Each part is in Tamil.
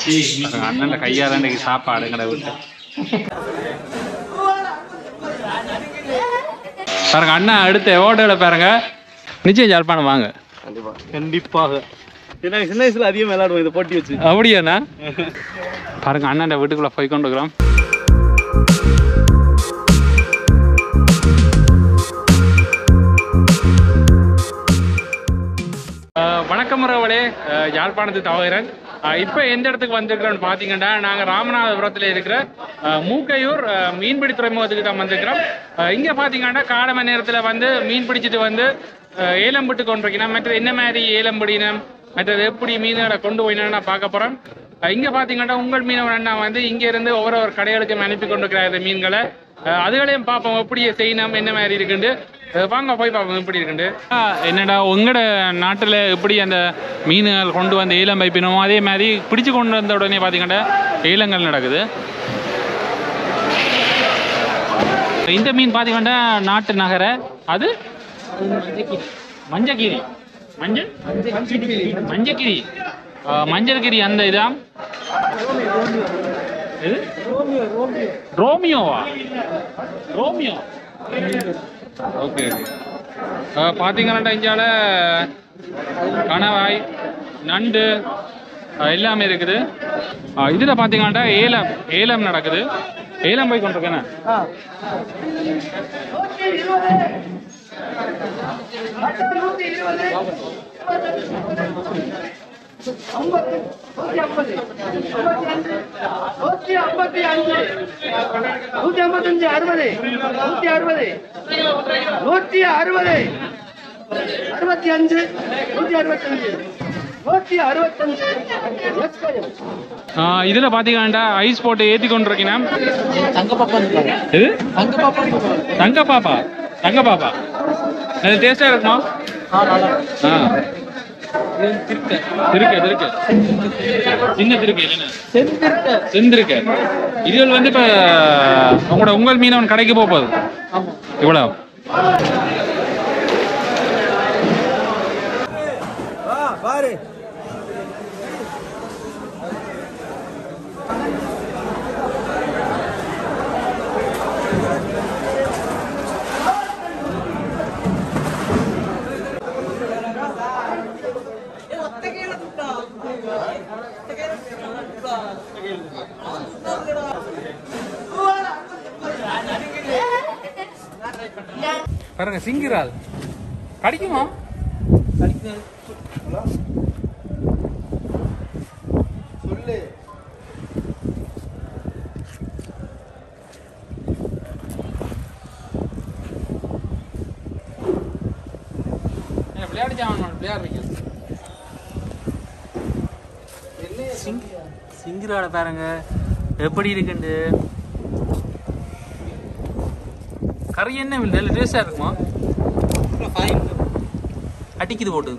அண்ணன் கையால இன்னைக்கு சாப்பாடுங்கிற விட்டு பாருங்க அண்ணா அடுத்த ஓட்டோட பாருங்க நிச்சயம் யாழ்ப்பாணம் வாங்க கண்டிப்பாக ஏன்னா சின்ன வயசுல அதிகம் விளையாடுவோம் இதை போட்டி வச்சு அப்படியாண்ணா பாருங்க அண்ணன் வீட்டுக்குள்ள போய் கொண்டு இருக்கிறோம் அஹ் வணக்கம் உறவுகளே அஹ் யாழ்ப்பாணத்து தவகிறன் இப்போ எந்த இடத்துக்கு வந்திருக்கிறோம்னு பார்த்தீங்கன்னா நாங்கள் ராமநாதபுரத்தில் இருக்கிற அஹ் மூக்கையூர் அஹ் மீன்பிடி துறைமுகத்துக்கு தான் வந்திருக்கிறோம் இங்கே பார்த்தீங்கன்னா காலை மணி நேரத்தில் வந்து மீன் பிடிச்சிட்டு வந்து அஹ் ஏலம் விட்டு கொண்டிருக்கணும் மற்றது என்ன மாதிரி ஏலம் பிடினம் மற்றது எப்படி மீன்களை கொண்டு போயினா பார்க்க போகிறோம் இங்கே பார்த்தீங்கன்னா உங்கள் மீனவன் அண்ணா வந்து இங்கே இருந்து ஒவ்வொரு ஒரு கடைகளுக்கும் அனுப்பி கொண்டிருக்கிறாரு மீன்களை அஹ் அதுகளையும் பார்ப்போம் எப்படி செய்யணும் என்ன மாதிரி இருக்குண்டு அஹ் வாங்க போய் பார்ப்போம் எப்படி இருக்குண்டு அஹ் என்னடா உங்களோட நாட்டில் எப்படி அந்த மீன்கள் கொண்டு வந்து ஏலம் வைப்பினோமோ அதே மாதிரி பிடிச்சு கொண்டு வந்த உடனே பார்த்தீங்கன்னா ஏலங்கள் நடக்குது இந்த மீன் பார்த்தீங்கன்னா நாட்டு நகர அது மஞ்சக்கீரி மஞ்சள் மஞ்சக்கிரி அஹ் மஞ்சள்கிரி அந்த இதாம் எது ரோமியோவா ரோமியோ ஓகே ஓகே பார்த்தீங்கன்னா இஞ்சால கணவாய் நண்டு அஹ் எல்லாமே இருக்குது அஹ் இதுல பார்த்தீங்கன்னா ஏலம் ஏலம் நடக்குது ஏலம் போய் கொண்டிருக்கேன் நூற்றி ஐம்பத்தி அஞ்சு நூற்றி ஐம்பத்தஞ்சு அறுபது நூற்றி அறுபது நூற்றி அறுபது அறுபத்தி அஞ்சு நூற்றி அறுபத்தஞ்சு நூற்றி அறுபத்தஞ்சு ஆஹ் இதுல பாத்தீங்கன்னா ஐஸ் போட்டு ஏத்தி கொண்டிருக்கேன் தங்க பாப்பா இது தங்க பாப்பா தங்க பாப்பா தங்க பாப்பா அது டேஸ்டா இருக்குமா ஆ திருக்கு திருக்கு சின்ன திருக்கு இல்லைன்னா செந்திருக்க செந்திருக்கு இதுகள் வந்து இப்ப உங்களோட உங்கள் மீனவன் கடைக்கு போக போகுது இவ்வளவு பாருங்க சிங்கிரால் கடிக்குமா ஏன் விளையாடி ஜாமான் விளையாடுறீங்க சிங்கிரால பாருங்க எப்படி இருக்குண்டு கறி என்ன நல்ல டேஸ்டா இருக்குமா அடிக்குது போட்டு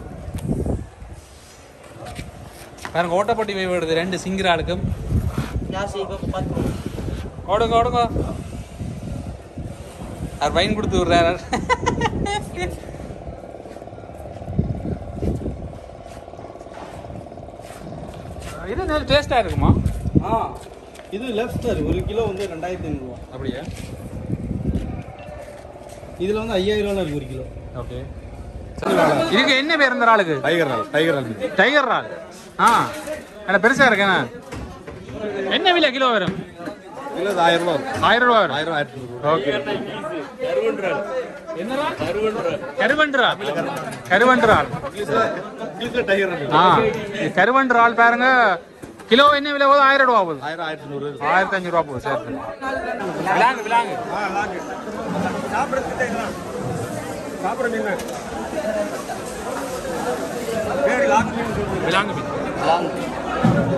பாருங்க ஓட்டப்பட்டி போய் விடுது ரெண்டு சிங்கிராளுக்கும் ஓடுங்க ஓடுங்க அவர் வைன் கொடுத்து விடுறாரு இது நல்ல டேஸ்டா இருக்குமா ஆ இது லெஃப்ட் சார் ஒரு கிலோ வந்து ரெண்டாயிரத்தி ஐநூறுரூவா அப்படியா இதில் வந்து ஐயாயிரம் ரூபா இருக்கு ஒரு கிலோ ஓகே இதுக்கு என்ன பேர் இந்த ஆளுக்கு டைகர் ரால் டைகர் ரால் டைகர் ரால் ஆ நல்ல பெருசா இருக்கேண்ணா என்ன விலை கிலோ வரும் கிலோ ஆயிரம் ரூபா வரும் ஆயிரம் ரூபா வரும் ஆயிரம் ஆயிரத்தி நூறுரூவா ஓகே என்னடா கருவன்றால் கருவன்றால் இங்கிலீஷில் டைகர் ரால் ஆ இது கருவன்றால் பாருங்க கிலோ என்ன விலை போகுது ஆயிரம் ரூபா போகுது ஆயிரம் ஆயிரத்தி நூறு ஆயிரத்தி அஞ்சூறு ரூபா போகுது சரி சரி விளாங்கு விளாங்கு சாப்பிட்ற மீன் விளாங்கு மீன்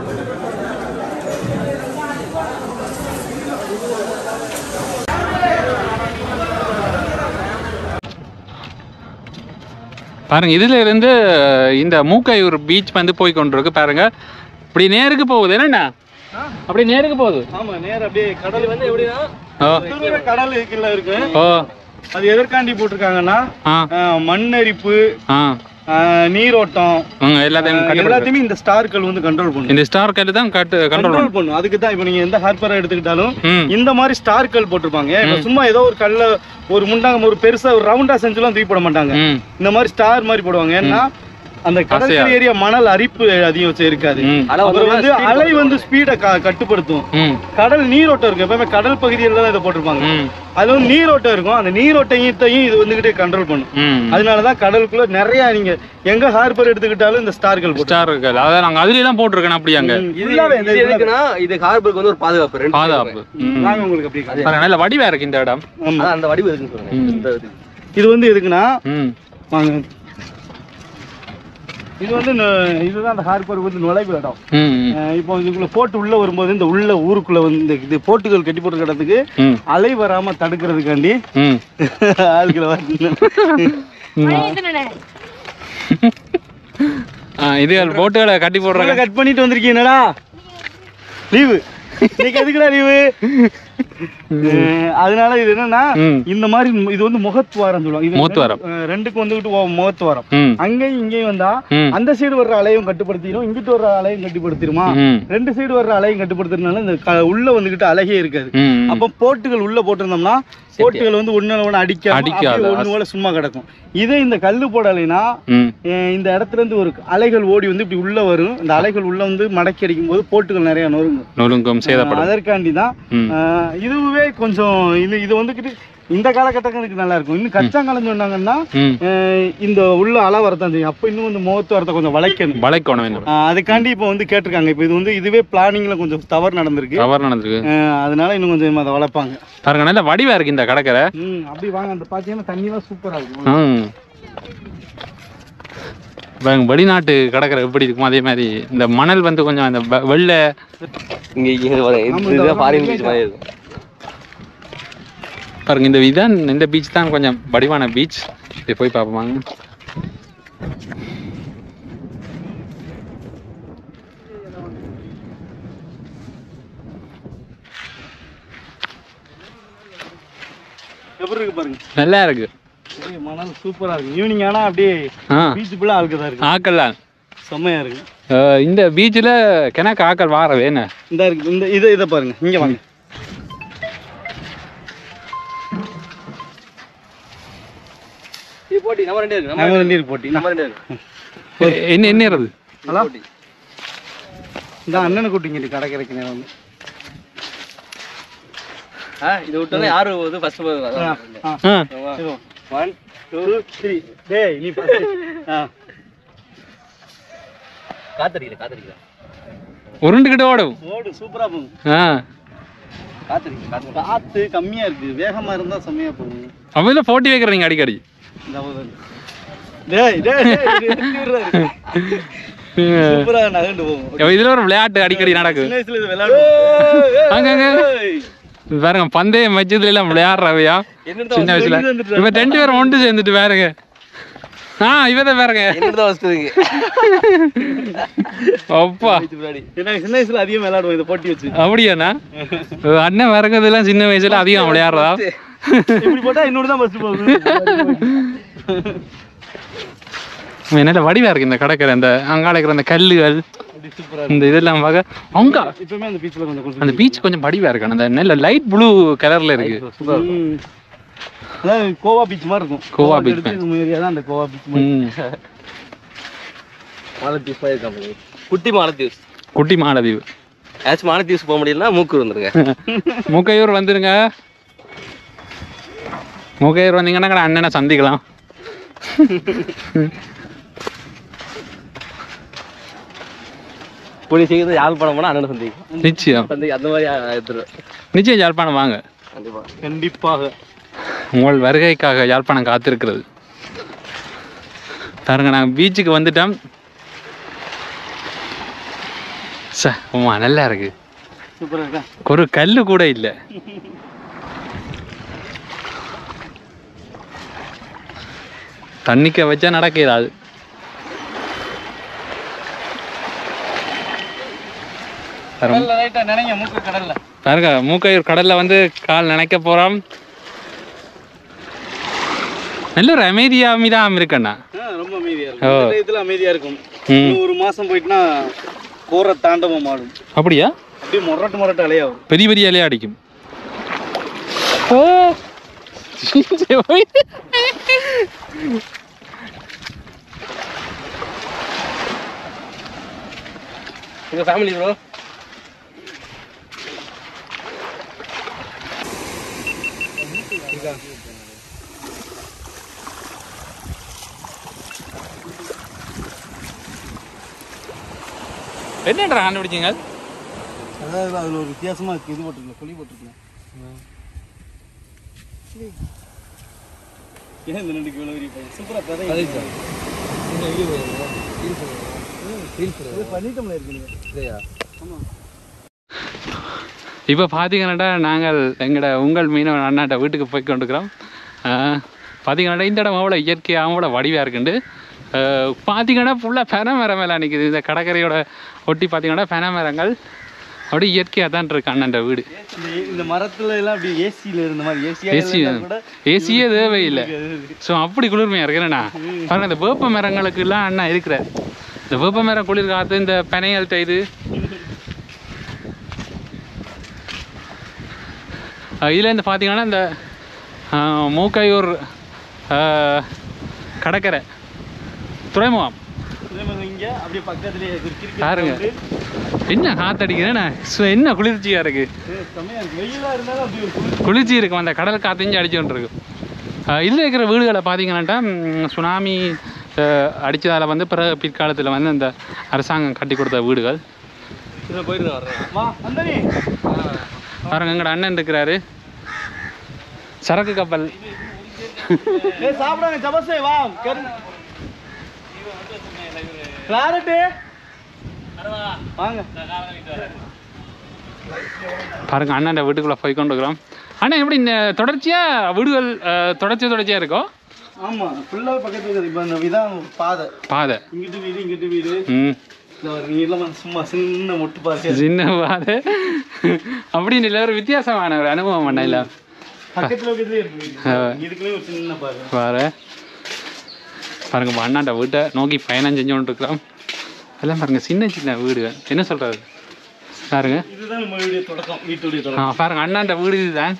பாருங்க இதுல இருந்து இந்த மூக்கையூர் பீச் வந்து போய் கொண்டிருக்கு பாருங்க இப்படி நேருக்கு போகுது என்னண்ணா அப்படி நேருக்கு போகுது ஆமா நேரா அப்படியே கடல் வந்து எப்படின்னா ஓ தூர கடல் இருக்குல்ல இருக்கு ஓ அது எதற்காண்டி போட்டிருக்காங்கன்னா ஆ ஆஹ், மண்ணரிப்பு ஆ ஆஹ், நீரோட்டம் ம், எல்லாத்தையும் ஆஹ், கட்டுப்படுத்து எல்லாத்தையுமே இந்த ஸ்டார்கள் வந்து கண்ட்ரோல் பண்ணும் இந்த ஸ்டார் கல்லு தான் கட்டு கண்ட்ரோல் கண்ட்ரோல் பண்ணும் அதுக்கு தான் இப்போ நீங்க எந்த ஹார்பரை எடுத்துக்கிட்டாலும் ம் இந்த மாதிரி ஸ்டார் கல் போட்டிருப்பாங்க இப்ப சும்மா ஏதோ ஒரு கல்ல ஒரு முண்டாங்க ஒரு பெருசா ஒரு ரவுண்டா செஞ்செல்லாம் தூக்கி போட மாட்டாங்க ம் இந்த மாதிரி ஸ்டார் மாதிரி போடுவாங்க ஏன்னா அந்த கடற்கரை ஏரியா மணல் அரிப்பு அதிகம் வச்சு இருக்காது ம் அப்புறம் வந்து அலை வந்து ஸ்பீடை கட்டுப்படுத்தும் ம் கடல் நீரோட்டம் இருக்கும் எப்பவுமே கடல் பகுதியில் தான் இதை போட்டிருப்பாங்க ம் அது வந்து நீரோட்டம் இருக்கும் அந்த நீரோட்டத்தையும் இது வந்துகிட்டே கண்ட்ரோல் பண்ணும் ம் அதனாலதான் கடலுக்குள்ள நிறைய நீங்க எங்க ஹார்பர் எடுத்துக்கிட்டாலும் இந்த ஸ்டார்கள் போட்டு ஸ்டார் இருக்கு அதான் நாங்க அதுல எல்லாம் போட்டிருக்கேன் அப்படி அங்க இது இது எதுக்குன்னா இது ஹார்பருக்கு வந்து ஒரு பாதுகாப்பு ரெண்டு பாதுகாப்பு ம். நாங்க உங்களுக்கு அப்படி காட்டுறோம். பாருங்க, நல்ல வடிவா இருக்கு இந்த இடம் ஆமா அதான் அந்த வடிவு இருக்குன்னு சொல்றேன் ம். இந்த இது. இது வந்து எதுக்குன்னா ம் வாங்க இது வந்து நு- இதுதான் அந்த ஹார்பர் வந்து நுழைவு இடம் ம் ம். அஹ் இப்போ இதுக்குள்ள போட்டு உள்ள வரும்போது இந்த உள்ள ஊருக்குள்ள வந்து இந்த இது போட்டுகள் கட்டி போட்டு இடத்துக்கு ம் அலை வராம தடுக்கிறதுக்காண்டி ம் ஆட்களை வந்து ஆ, இது போட்டுகளை கட்டி போடுறாங்க கட் பண்ணிட்டு வந்திருக்கீங்கடா லீவு இன்னைக்கு எதுக்குடா லீவு அதனால இது என்னன்னா ம் இந்த மாதிரி இது வந்து முகத்துவாரம் சொல்லுவாங்க இது முகத்துவாரம். ரெண்டு- அஹ் ரெண்டுக்கு வந்துகிட்டு ஓ- முகத்துவாரம் ம் அங்கேயும் இங்கேயும் வந்தா ம் அந்த சைடு வர்ற அலையும் கட்டுப்படுத்திடும் இங்கிட்டு வர்ற அலையும் கட்டுப்படுத்திடுமா ம் ரெண்டு சைடு வர்ற அலையும் கட்டுப்படுத்துறதுனால இந்த க- உள்ள வந்துகிட்டு அழகே இருக்காது ம் அப்ப போட்டுகள் உள்ள போட்டிருந்தோம்னா போட்டுகள் வந்து ஒண்ணு ஒண்ணு அடிக்காம அடிக்காது. அப்படியே ஒண்ணு போல சும்மா கிடக்கும் இதே இந்த கல்லு போடலைன்னா ம் அஹ் இந்த இடத்துல இருந்து ஒரு அலைகள் ஓடி வந்து இப்படி உள்ள வரும் இந்த அலைகள் உள்ள வந்து மடக்கி அடிக்கும் போது போட்டுகள் நிறைய நொறுங்கும் நொறுங்கும் சேதப்படும் அதற்காண்டி தான் ம் அஹ் இதுவே கொஞ்சம் இது இது வந்துக்கிட்டு இந்த காலகட்டங்களுக்கு நல்லா இருக்கும் இன்னும் கச்சாங்காலம் சொன்னாங்கன்னா ம் அஹ் இந்த உள்ள அலை வரத்தான் செய்யும் அப்போ இன்னும் வந்து முகத்து வரத்தை கொஞ்சம் வளைக்கணும் வளைக்கணும் வேணும் அஹ் அதுக்காண்டி இப்போ வந்து கேட்டிருக்காங்க இப்போ இது வந்து இதுவே பிளானிங்ல கொஞ்சம் தவறு நடந்திருக்கு கவர் நடந்திருக்கு அஹ் அதனால இன்னும் கொஞ்சம் அதை வளர்ப்பாங்க பாருங்க நல்ல வடிவா இருக்கு இந்த கடற்கரை ம் அப்படி வாங்க அந்த பார்த்தீங்கன்னா தண்ணிலாம் சூப்பராக இருக்கும் ம் பாருங்க, வெளிநாட்டு கடற்கரை எப்படி இருக்கும் அதே மாதிரி இந்த மணல் வந்து கொஞ்சம் அந்த வெ- வெள்ளை இங்க இங்க பாருங்க இது- இதுதான் ஃபாரின் பீச் மாதிரி இருக்கும் பாருங்க இந்த இதான் இந்த பீச் தான் கொஞ்சம் வடிவான பீச் இது போய் பார்ப்போமாங்க எப்படி இருக்கு பாருங்க நல்லா இருக்கு அப்படியே மணல் சூப்பரா இருக்கு ஈவினிங் ஆனா அப்படியே ஆ பீச் ஃபுல்லாக ஆளுக்கு தான் இருக்கு ஆக்கல்லாம் செம்மையா இருக்கு அஹ் இந்த பீச்சில் கிணக்கு ஆக்கள் வாரவே என்ன இந்த இருக்கு இந்த இதை இதை பாருங்க இங்க வாங்க இது போட்டி நம்ம ரெண்டே இருக்கு நம்ம நம்ம ரெண்டு பேருக்கு போட்டி நம்ம ரெண்டே இருக்கு எ- என்ன என்ன இருது ஹலோ இந்த அண்ணனை கூட்டிங்க கடற்கரைக்கு நேரம் வந்து ஆ இது விட்டோம்னா யாரு வந்து ஃபர்ஸ்ட் ஆ, ஆ ஒன் டூ த்ரீ டேய் நீ first. ஆ காத்தடிக்கல காத்தடிக்கல உருண்டுக்கிட்டு ஓடும் ஓடு சூப்பரா போகும் ஆ காத்தடிக்கல காத்தடிக்கல காத்து கம்மியா இருக்கு வேகமா இருந்தா செம்மையா போகும் அவங்கள போட்டி வைக்கிறீங்க அடிக்கடி இந்த போதும். டேய் டேய் டேய், இது நிறுத்தி விடுறாரு. சூப்பரா நகர்ந்து போகும் இதுல ஒரு விளையாட்டு அடிக்கடி நடக்குது சின்ன வயசுல இது விளையாடுவோம் அங்க அங்க பாருங்க பந்தயம் வச்சதுல எல்லாம் விளையாடுறவையா சின்ன வயசுல இப்ப ரெண்டு பேரும் ஒன்று சேர்ந்துட்டு பாருங்க ஆ இவதான் பாருங்க என்னோட தான் ஃபர்ஸ்ட் இருக்கு அப்பா முன்னாடி ஏன்னா சின்ன வயசுல அதிகம் விளையாடுவோம் இதை போட்டி வச்சு அப்படியாண்ணா அண்ணன் வரங்கதெல்லாம் சின்ன வயசுல அதிகம் விளையாடுறதா இப்படி போட்டா இன்னொரு தான் ஃபர்ஸ்ட் போகும் நல்ல வடிவா இருக்கு இந்த கடற்கரை அந்த அங்கால இருக்கிற அந்த கல்லுகள் அப்படி சூப்பரா இந்த இதெல்லாம் பார்க்க அங்க இப்பவுமே அந்த பீச்ல கொஞ்சம் கொஞ்சம் அந்த பீச் கொஞ்சம் வடிவா இருக்கு அந்த நல்ல லைட் ப்ளூ கலர்ல இருக்கு ம். அதாவது கோவா பீச் மாதிரி இருக்கும் கோவா beach எடுத்து இந்த ஏரியா தான் அந்த கோவா பீச் மாதிரி ம். மாலத்தீவ்ஸ் மாதிரி கம்பெனி குட்டி மாலத்தீவ்ஸ் குட்டி மாலதீவு ஏதாச்சும் மாலத்தீவ்ஸ் போக முடியலன்னா மூக்கூர் வந்துருங்க மூக்கையூர் வந்துருங்க மூக்கையூர் வந்தீங்கன்னா கூட அண்ணனை சந்திக்கலாம் இப்படி சீக்கிரம் யாழ்ப்பாணம் போனால் அண்ணன் சந்திக்கும் நிச்சயம் சந்தி அந்த மாதிரி எடுத்துருவேன் நிச்சயம் யாழ்ப்பாணம் வாங்க கண்டிப்பா கண்டிப்பாக உங்கள் வருகைக்காக யாழ்ப்பாணம் காத்திருக்கிறது பாருங்க நாங்கள் பீச்சுக்கு வந்துட்டோம் ச உமா நல்லா இருக்கு சூப்பரா இருக்கா ஒரு கல்லு கூட இல்லை தண்ணிக்க வச்சா நடக்கிறாது கடல்ல ரைட்டா நினைங்க மூக்கு கடல்ல பாருங்க மூக்கையூர் கடல்ல வந்து கால் நினைக்க போறோம் நல்ல ஒரு அமைதியா அமைதியாக இருக்கண்ணா ஆ, ரொம்ப அமைதியா ஓ. இருக்கும் இந்த டயத்துல அமைதியா இருக்கும் ம் இன்னும் ஒரு மாசம் போயிட்டுனா கோர தாண்டவம் ஆடும் அப்படியா அப்படியே முரட்டு முரட்டு அலையாகும் பெரிய பெரிய இலையா அடிக்கும் ஓ உங்க ஃபேமிலி ப்ரோ என்னடா கண்டுபிடிச்சிங்க அதாவது அதுல ஒரு வித்தியாசமா இருக்கு இது போட்டுருக்கல புளி போட்டுருக்கல ஏன் இந்த ரெண்டு கிலோ வரி பையன் சூப்பரா பதவி பண்ணிட்டோம்ல இருக்கு ஆமா இப்போ பார்த்தீங்கன்னா நாங்கள் எங்களோட உங்கள் மீனவன் அண்ணாட்ட வீட்டுக்கு போய் கொண்டுக்கிறோம் பார்த்தீங்கன்னா இந்த இடம் அவ்வளோ இயற்கையாக அவ்வளோ வடிவாக இருக்குண்டு ஆஹ் பார்த்தீங்கன்னா ஃபுல்லாக பென மரம் மேலே நிற்குது இந்த கடற்கரையோட ஒட்டி பார்த்தீங்கன்னா பென மரங்கள் அப்படியே இயற்கையாக தான் இருக்கு அண்ணன் வீடு இந்த- இந்த மரத்துல எல்லாம் அப்படி ஏசியில இருந்த மாதிரி ஏசியா ஏசி இருந்தா கூட ஏசியே தேவையில்லை ஸோ அப்படி குளிர்மையாக இருக்கிறேண்ணா பாருங்க இந்த வேப்ப மரங்களுக்கெல்லாம் அண்ணா இருக்கிறார் இந்த வேப்ப மரம் குளிர் காற்று இந்த பனையல்ட்ட இது இதில் இந்த பார்த்தீங்கன்னா இந்த ஆஹ், மூக்கையூர் ஆஹ், கடற்கரை துறைமுகம் இதே மாதிரி இங்க அப்படியே பக்கத்துலயே இது கிறுக்கு பாருங்க. வந்து, என்ன காத்தடிக்கிறேண்ணா ஸோ என்ன குளிர்ச்சியாக இருக்குது ஏய், செம்மையா இருக்கு வெயிலா இருந்தாலும் அப்படி ஒரு குளிர் குளிர்ச்சி இருக்கும் அந்த கடல் காத்தஞ்சு அடிச்சுட்டு இருக்கும் இதில் இருக்கிற வீடுகளை பார்த்தீங்கன்னாட்டா ம், சுனாமி அடித்ததால் வந்து பிறகு பிற்காலத்தில் வந்து அந்த அரசாங்கம் கட்டி கொடுத்த வீடுகள் இதில் போயிட்டு வர்றேன் வா அந்தனி பாருங்க எங்கட அண்ணன் இருக்கிறாரு சரக்கு கப்பல் ஏய் சாப்பிடுங்க ஜபசே வா கரு கிளாரட் வாங்க பாருங்க அண்ணன் வீட்டுக்குள்ளே போய் கொண்டு இருக்கிறோம் அண்ணா எப்படி இந்த தொடர்ச்சியாக வீடுகள் அஹ், தொடர்ச்சி தொடர்ச்சியாக இருக்கும் ஆமா ஃபுல்லா பக்கத்துல இருக்குது இப்போ இந்த இதான் பாதை பாதை இங்கிட்டு வீடு இங்கிட்டு வீடு ம் இந்த ஒரு நீளமா சும்மா சின்ன மொட்டு பாரு சின்ன பாதை அப்படின்னு இல்லை ஒரு வித்தியாசமான ஒரு அனுபவம் அண்ணா இல்லை பக்கத்துல பக்கத்துலயே இருக்கு ஆ. இதுக்குள்ளே ஒரு சின்ன பாரு பாரு பாருங்க இப்போ அண்ணாண்ட வீட்டை நோக்கி பயணம் செஞ்சு கொண்டு இருக்கிறோம் எல்லாம் பாருங்க சின்ன சின்ன வீடுகள் என்ன சொல்றது பாருங்க இதுதான் நம்ம வீடு தொடக்கம் வீட்டுடைய ஆ தொடக்கம் பாருங்க அண்ணாண்ட வீடு இதுதான்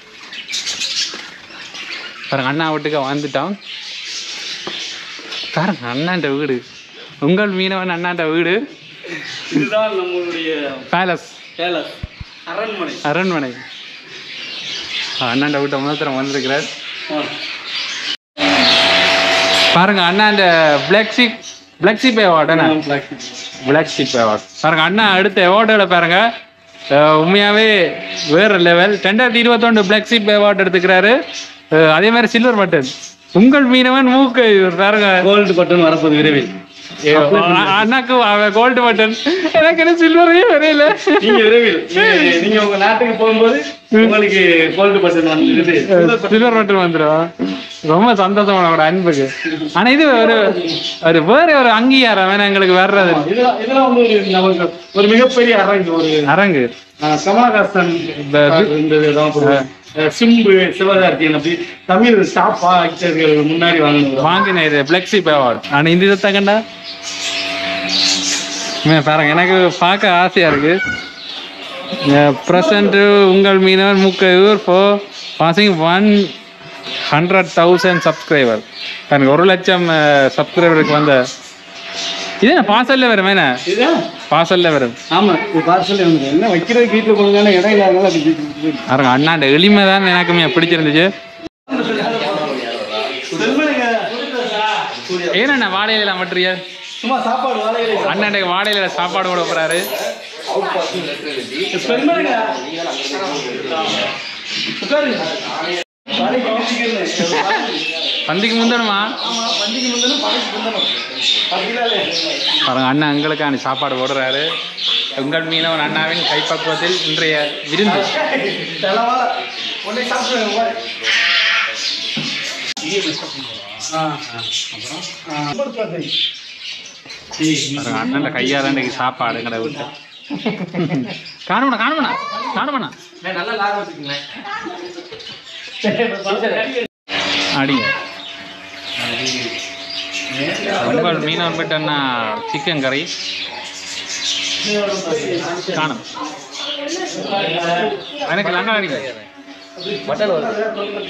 பாருங்க அண்ணா வீட்டுக்கு வந்துட்டோம் பாருங்க அண்ணாண்ட வீடு உங்கள் மீனவன் அண்ணாண்ட வீடு இதுதான் நம்மளுடைய பேலஸ் பேலஸ் அரண்மனை அரண்மனை ஆ, அண்ணாண்ட வீட்டை முதல் தரம் வந்திருக்கிறார் ஆ. பாருங்க அண்ணா இந்த black sheep black sheep award என்ன பிளாக் ஷீப் அவார்ட் பாருங்க அண்ணா அடுத்த அவார்டுகளை பாருங்க அஹ் உண்மையாவே வேற லெவல் ரெண்டாயிரத்தி இருபத்தொன்று பிளாக் ஷீப் அவார்டு எடுத்துக்கிறாரு அஹ் அதே மாதிரி சில்வர் பட்டன் உங்கள் மீனவன் மூக்கு இவர் பாருங்க கோல்டு பட்டன் வரப்போகுது விரைவில் அ- அண்ணாக்கு கோல்டு பட்டன் எனக்கு என்ன சில்வரே வரையில நீங்க விரைவில் நீங்க- நீங்க உங்க நாட்டுக்கு போகும்போது உங்களுக்கு கோல்டு பட்டன் வந்துருது சில்வர் பட்டன் வந்துடும் ரொம்ப சந்தோஷம் உங்களோட அன்புக்கு ஆனா இது ஒரு ஒரு வேற ஒரு அங்கீகாரம் வேணா எங்களுக்கு வர்றது இதெல்லாம் இதெல்லாம் வந்து ஒரு நமக்கு ஒரு மிகப்பெரிய அரங்கு ஒரு அரங்கு ஆஹ், கமலஹாசன் இந்த இந்த இதெல்லாம் போடுவாங்க. ஆஹ், சிம்பு சிவகார்த்தியன் அப்படி தமிழ் டாப் ஆக்டர்கள் முன்னாடி வாங்கினது வாங்கின இது பிளெக்ஸி அவார்டு ஆனால் இந்த இதை தகண்டா பாருங்க எனக்கு பார்க்க ஆசையா இருக்கு ப்ரெசண்ட் உங்கள் மீனவர் முக்கையூர் ஃபோ passing one hundred thousand subscriber பாருங்க ஒரு லட்சம் சப்ஸ்கிரைபருக்கு வந்த இது என்ன பார்சல்ல வரும் என்ன இதுதான் பார்சல்ல வரும் ஆமா இது பார்சல் வந்து என்ன வைக்கிறதுக்கு வீட்டுல கொடுங்க இடம் இல்லாதனால அப்படி வீட்டுக்கு போயிடுச்சு. பாருங்க அண்ணாண்ட எளிமை தான் எனக்குமே பிடிச்சிருந்துச்சு செல்வனுங்க. ஏன்னா வாழையில மட்ரியல் சும்மா சாப்பாடு வாழையில அண்ணாண்ட வாழையில சாப்பாடு கூட போறாரு செல்வனுங்க. உட்காருங்க. வாழைக்கு வீட்டுக்கு பந்திக்கு முந்தணுமா ஆமா பண்டிகை முந்தனும் படைக்கு முந்தனும் அப்படிலாம் இல்லையா? பாருங்க அண்ணா எங்களுக்கான சாப்பாடு போடுறாரு உங்கள் மீனவன் அண்ணாவின் கைப்பக்குவத்தில் இன்றைய விருந்து தலைவாழை. உடனே சாப்பிடுங்க, வா. ஆ, ஆ. நம்பர் பாத்து. பாருங்க அண்ணன் கையால் இன்னைக்கு சாப்பாடு எங்களை விட்டு காணுமண்ணா காணுமண்ணா காணுமண்ணா நல்லா லாபம் வச்சுக்கோங்களேன் அடிங்க உங்கள் மீனவன் பெட்டன்னா சிக்கன் கறி காணும் எனக்கு லங்கா அடிக்க மட்டன் வருது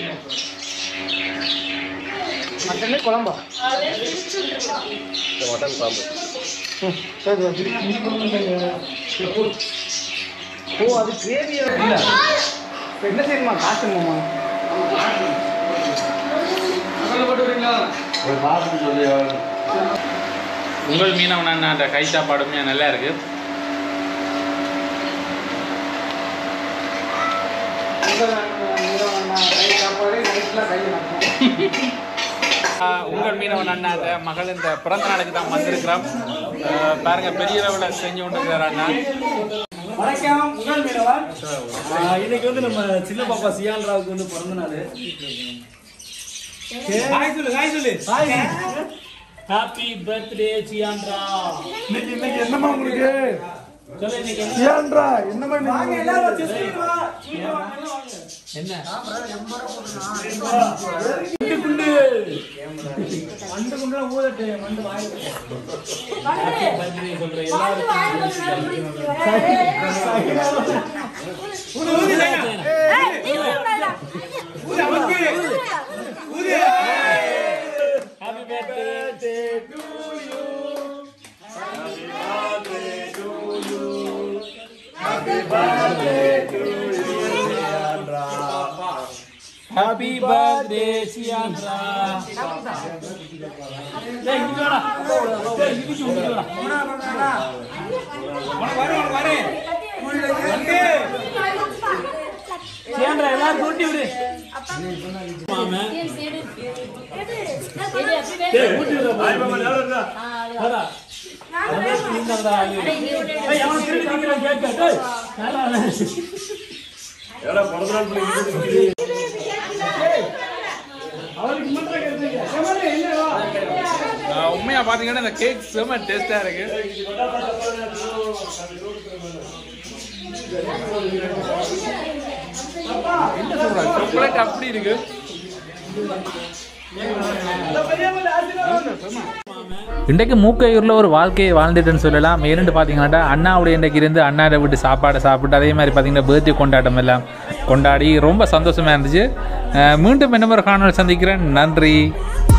மட்டன் குழம்பு ஓ அது கிரேவியா இல்ல இப்ப என்ன செய்யணுமா காசு மாமா உங்கள் மீனவன் அண்ணா அந்த கை சாப்பாடுமே நல்லா இருக்கு ஆஹ் உங்கள் மீனவன் அண்ணா அந்த மகள் இந்த பிறந்த நாளுக்கு தான் வந்திருக்கிறோம் ஆஹ் பாருங்க பெரிய அளவில் செஞ்சு கொண்டிருக்கிறார் அண்ணா வணக்கம் உங்கள் மீனவன் ஆ, இன்னைக்கு வந்து நம்ம சின்ன பாப்பா சியான் ராவுக்கு வந்து பிறந்த நாள் ஹாய் சொல்லு ஹாய் சொல்லு ஹாய் ஹாப்பி பர்த்டே சியான்ரா இன்னைக்கு இன்னைக்கு என்னமா உங்களுக்கு சியான்ரா என்னமா வாங்க எல்லாரும் வச்சு வா என்ன குண்டு குண்டு மண்டு குண்டு ஊதட்டு மண்டு வாய் பர்த்டே சொல்ற எல்லாருக்கும் ஹாப்பி பர்த்டே ஹாப்பி பர்த்டே சியான்ரா டேய் இங்க வாடா டேய் இங்க இங்க வாடா சியான்ரா எல்லாரும் கூட்டி விடு மாமா டேய் கூட்டி விடு பாய் மாமா யாரோ இருக்கா வாடா நின்னடா ஏய் அவன் திருப்பி நிக்கிறான் கேக்க டேய் நல்லா அவருக்கு மட்டும் கேக்குறீங்க ஏமாலே இல்ல வா ஆஹ் உண்மையா பாத்தீங்கன்னா இந்த கேக் செம்ம டேஸ்டா இருக்கு என்ன சொல்ற சாக்லேட் அப்படி இருக்கு இன்றைக்கு மூக்கையூரில் ஒரு வாழ்க்கையை வாழ்ந்துட்டுன்னு சொல்லலாம் ஏன்னு பார்த்தீங்கன்னா அண்ணாவுடைய இன்றைக்கு இருந்து அண்ணாவை விட்டு சாப்பாடை சாப்பிட்டு அதே மாதிரி பார்த்தீங்கன்னா பேர்த்டே கொண்டாட்டம் எல்லாம் கொண்டாடி ரொம்ப சந்தோஷமாக இருந்துச்சு அஹ் மீண்டும் என்ன ஒரு காணொலி சந்திக்கிறேன் நன்றி